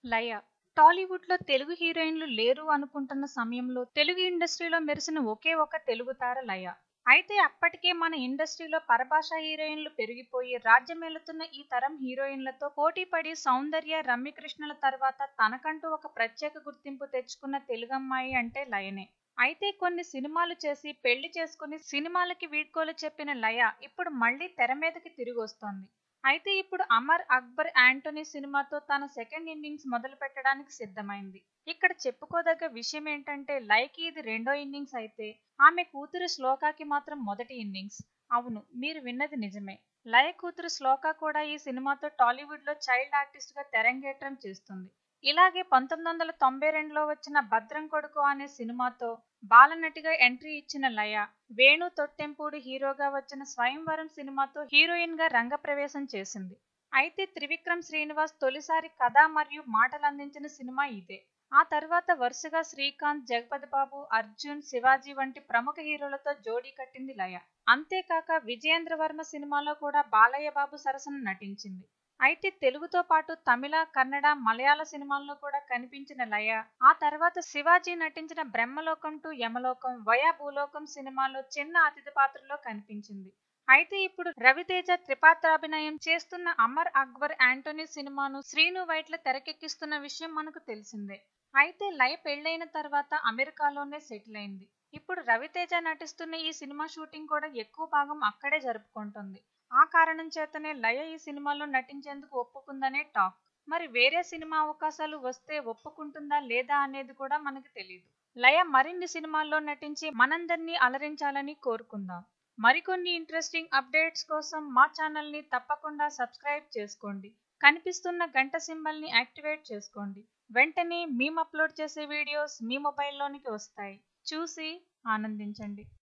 లయ టాలీవుడ్లో తెలుగు హీరోయిన్లు లేరు అనుకుంటున్న సమయంలో తెలుగు ఇండస్ట్రీలో మెరిసిన ఒకే ఒక తెలుగు తార లయ అయితే అప్పటికే మన ఇండస్ట్రీలో పరభాషా హీరోయిన్లు పెరిగిపోయి రాజ్యమేలుతున్న ఈ తరం హీరోయిన్లతో పోటీపడి సౌందర్య రమ్యకృష్ణల తర్వాత తనకంటూ ఒక ప్రత్యేక గుర్తింపు తెచ్చుకున్న తెలుగమ్మాయి అంటే లయనే అయితే కొన్ని సినిమాలు చేసి పెళ్లి చేసుకుని సినిమాలకి వీడ్కోలు చెప్పిన లయ ఇప్పుడు మళ్ళీ తెర మీదకి తిరిగి వస్తోంది అయితే ఇప్పుడు అమర్ అక్బర్ యాంటోనీ సినిమాతో తన సెకండ్ ఇన్నింగ్స్ మొదలు పెట్టడానికి సిద్ధమైంది ఇక్కడ చెప్పుకోదగ్గ విషయం ఏంటంటే లైకి ఇది రెండో ఇన్నింగ్స్ అయితే ఆమె కూతురు శ్లోకాకి మాత్రం మొదటి ఇన్నింగ్స్ అవును మీరు విన్నది నిజమే లయ కూతురు శ్లోక కూడా ఈ సినిమాతో టాలీవుడ్ లో చైల్డ్ ఆర్టిస్ట్ గా తెరంగేట్రం చేస్తుంది ఇలాగే పంతొమ్మిది వందల తొంభై రెండులో వచ్చిన భద్రం కొడుకు అనే సినిమాతో బాలనటిగా ఎంట్రీ ఇచ్చిన లయ వేణు తొట్టెంపూడి హీరోగా వచ్చిన స్వయంవరం సినిమాతో హీరోయిన్ గా రంగప్రవేశం చేసింది అయితే త్రివిక్రమ్ శ్రీనివాస్ తొలిసారి కథ మరియు మాటలు అందించిన సినిమా ఇదే ఆ తర్వాత వరుసగా శ్రీకాంత్ జగపతి బాబు అర్జున్ శివాజీ వంటి ప్రముఖ హీరోలతో జోడీ కట్టింది లయ అంతేకాక విజయేంద్ర వర్మ సినిమాలో కూడా బాలయ్య బాబు సరసన నటించింది అయితే తెలుగుతో పాటు తమిళ కన్నడ మలయాళ సినిమాల్లో కూడా కనిపించిన లయ ఆ తర్వాత శివాజీ నటించిన బ్రహ్మలోకం టు యమలోకం వయా భూలోకం సినిమాలో చిన్న అతిథి పాత్రలో కనిపించింది అయితే ఇప్పుడు రవితేజ త్రిపాత్రాభినయం చేస్తున్న అమర్ అక్బర్ యాంటోనీ సినిమాను శ్రీను వైట్ల తెరకెక్కిస్తున్న విషయం మనకు తెలిసిందే అయితే లయ పెళ్లైన తర్వాత అమెరికాలోనే సెటిల్ అయింది ఇప్పుడు రవితేజ నటిస్తున్న ఈ సినిమా షూటింగ్ కూడా ఎక్కువ భాగం అక్కడే జరుపుకుంటుంది ఆ కారణం చేతనే లయ ఈ సినిమాలో నటించేందుకు ఒప్పుకుందనే టాక్ మరి వేరే సినిమా అవకాశాలు వస్తే ఒప్పుకుంటుందా లేదా అనేది కూడా మనకు తెలియదు లయ మరిన్ని సినిమాల్లో నటించి మనందరినీ అలరించాలని కోరుకుందాం మరికొన్ని ఇంట్రెస్టింగ్ అప్డేట్స్ కోసం మా ఛానల్ని తప్పకుండా సబ్స్క్రైబ్ చేసుకోండి కనిపిస్తున్న గంట సింబల్ని యాక్టివేట్ చేసుకోండి వెంటనే మేము అప్లోడ్ చేసే వీడియోస్ మీ మొబైల్లోనికి వస్తాయి చూసి ఆనందించండి